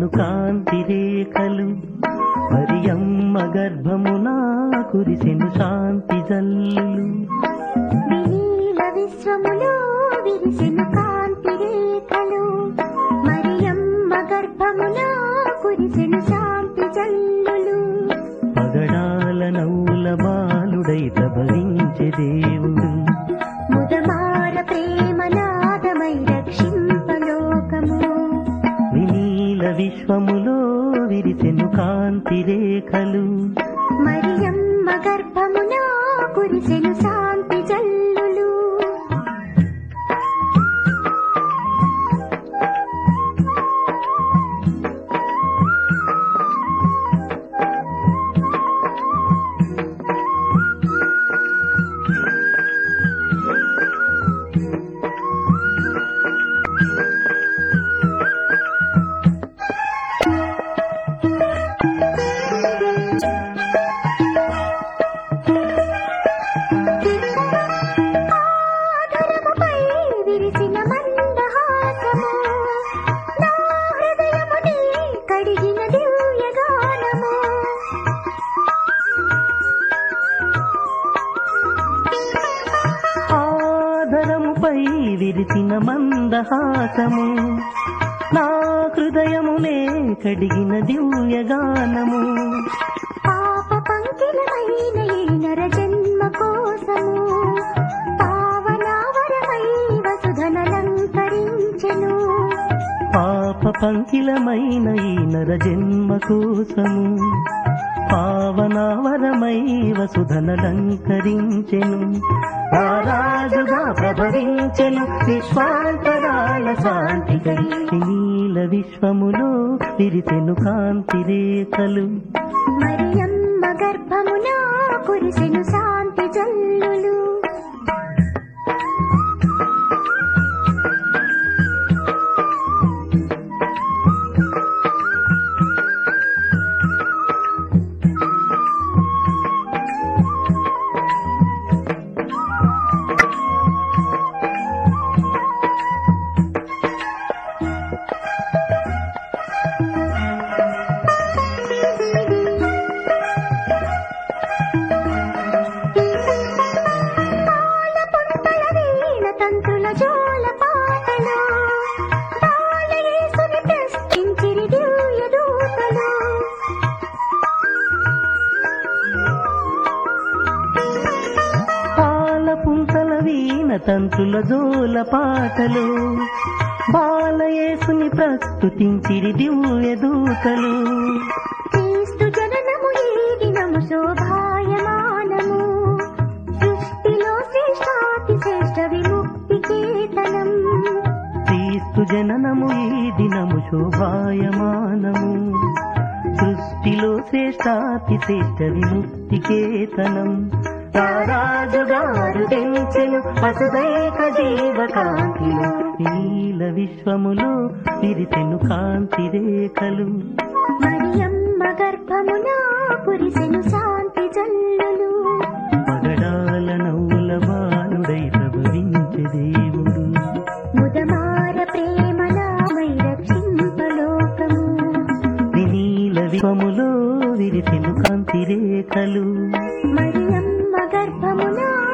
కాంతి రేఖలు మరియమ్మ గర్భమున కురిసెను శాంతి జల్లులు వినీల విశ్వములో విరిసెను కాంతి రేఖలు మరియమ్మ గర్భములో కురిసెను శాంతి జల్లులు పగడాల నౌల బాలుడై ప్రభవించే దేవుడు ముదమార ప్రేమనాదమై రక్షింపలోకము వినీల విశ్వములో విరిసెను కాంతి రేఖలు మరియమ్మ గర్భమున కురిసెను శాంతి జల్లులు ఆదరముపై విరిసిన మందహాసము నా హృదయముని కడిగిన దివ్యగానము ఆధరముపై విరిసిన మందహాసము నా హృదయమునే కడిగిన దివ్యగానము పాప పంకిలమైన ఈ నర జన్మ కోసము పావనావరమై వసుధనలంకరించెను పాప పంకిలమైన ఈ నర జన్మ కోసము పావనావరమై వసుధనలంకరించెను ఆ రాజుగా ప్రభవించెను విశ్వాంతరాల శాంతికై నీల విశ్వములో విరిసెను కాంతి రేఖలు మరియమ్మ గర్భమున కురిసెను శాంతి జల్లులు పాల పుంతల వీణ తంతుల జోల పాటలు బాలయేసుని ప్రశ్నించిరి దివ్య దూతలు పాల పుంతల వీణ తంతుల జోల పాటలు బాలయేసుని ప్రస్తుతించిరి దివ్య దూతలు క్రీస్తు జననము ఈ దినము శోభాయమానము సృష్టిలో శ్రేష్టాతి శ్రేష్ట విముక్తి కేతనం క్రీస్తు జననము ఈ దినము శోభాయమానము సృష్టిలో శ్రేష్టాతి శ్రేష్ట విముక్తి కేతనం రాజుగారు తెంచెను వసుదైక జీవకాంతిలో నీల విశ్వములో విరిసెను కాంతి రేఖలు మరియమ్మ గర్భమున కురిసెను శాంతి జల్లులు పగడాల నవ్వుల బాలుడై ప్రభవించే దేవుడు ముదమార ప్రేమనామై రక్షింపలోకము వినీల విశ్వములో విరిసెను కాంతి రేఖలు మరియమ్మ గర్భమున